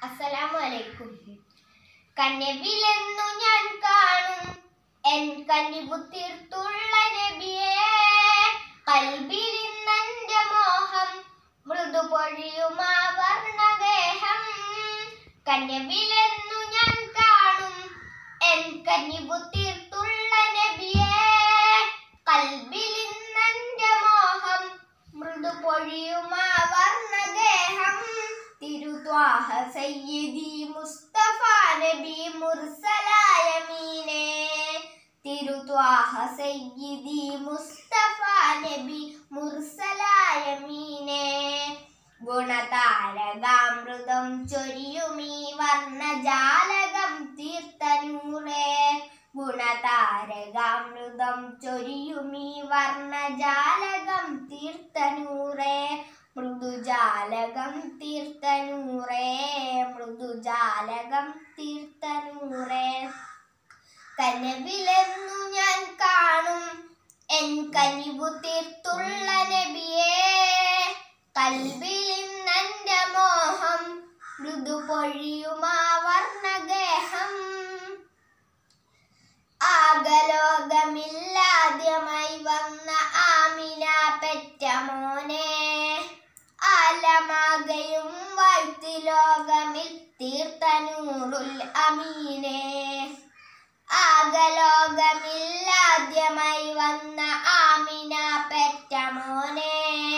അസ്സലാമു അലൈക്കും കന്യവിലെന്നു ഞാൻ കാണും എൻ കനിവു തീർത്തുള്ള നബിയേ കൽബിലിന്നെന്റെ മോഹം മൃദു പൊഴിയുമാ വർണ്ണഗേഹം കന്യവിലെന്നു ഞാൻ കാണും എൻ കനിവു തീർത്തുള്ള നബിയേ കൽബിലിന്നെന്റെ മോഹം മൃദു പൊഴിയുമാ വർണ്ണഗേഹം തിരുത്വാഹ സയ്യിദി മുസ്തഫ നബി മുർസലായ മീനെ തിരുത്വാഹ സയ്യിദി മുസ്തഫ നബി മുർസലായ മീനെ ഗുണതാരകാമൃതം ചൊരിയുമീ വർണ്ണജാലകം തീർത്തനൂറേ ഗുണതാരകാമൃതം ചൊരിയുമീ വർണ്ണജാലകം തീർത്തനൂറേ മൃദുജാലകം തീർത്തനൂറേ മൃദുജാലകം തീർത്തനൂറേ കനവിലെന്നു ഞാൻ കാണും എൻ കനിവു തീർത്തുള്ള നബിയേ കൽബിലിന്നെന്റെ മോഹം മൃദു പൊഴിയുമാ വർണ്ണഗേഹം ആകലോകമില്ലാദ്യമായി വന്ന ആമിന പെറ്റ മോനെ ആലമാകയും വാഴ്ത്തി ലോകമിൽ തീർത്തനൂറുൽ അമീനെ ആകലോകമില്ലാദ്യമായി വന്ന ആമിന പെറ്റ മോനെ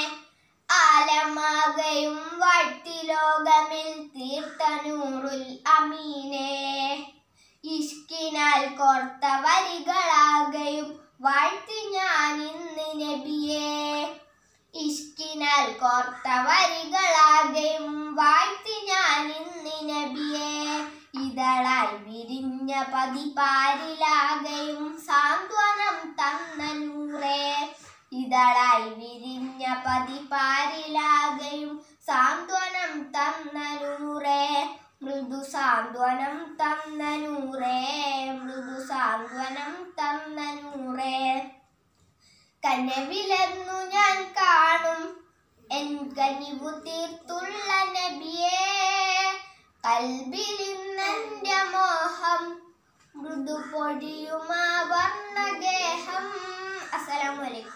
ആലമാകയും വാഴ്ത്തി ലോകമിൽ തീർത്തനൂറുൽ അമീനെ ഇഷ്കിനാൽ കോർത്ത വരികളാകയും വാഴ്ത്തി ഞാൻ ഇന്ന് നബിയെ ഇഷ്കിനാൽ കോർത്ത വരികളാകെയും വാഴ്ത്തി ഞാൻ ഇന്ന് നബിയെ ഇതളായി വിരിഞ്ഞ പതിപാരിലാകെയും സാന്ത്വനം തന്ന നൂറേ ഇതളായി വിരിഞ്ഞ പതിപാരിലാകെയും സാന്ത്വനം തന്ന നൂറേ മൃദു സാന്ത്വനം തന്ന നൂറേ മൃദു സാന്ത്വനം തന്ന നൂറേ കനവിലെന്നു ഞാൻ കാണും എൻ കനിവു തീർത്തുള്ള നബിയേ കൽബിലിന്നെന്റെ മോഹം മൃദു പൊടിയുമാ വർണ്ണഗേഹം അസ്സലാമു അലൈക്കും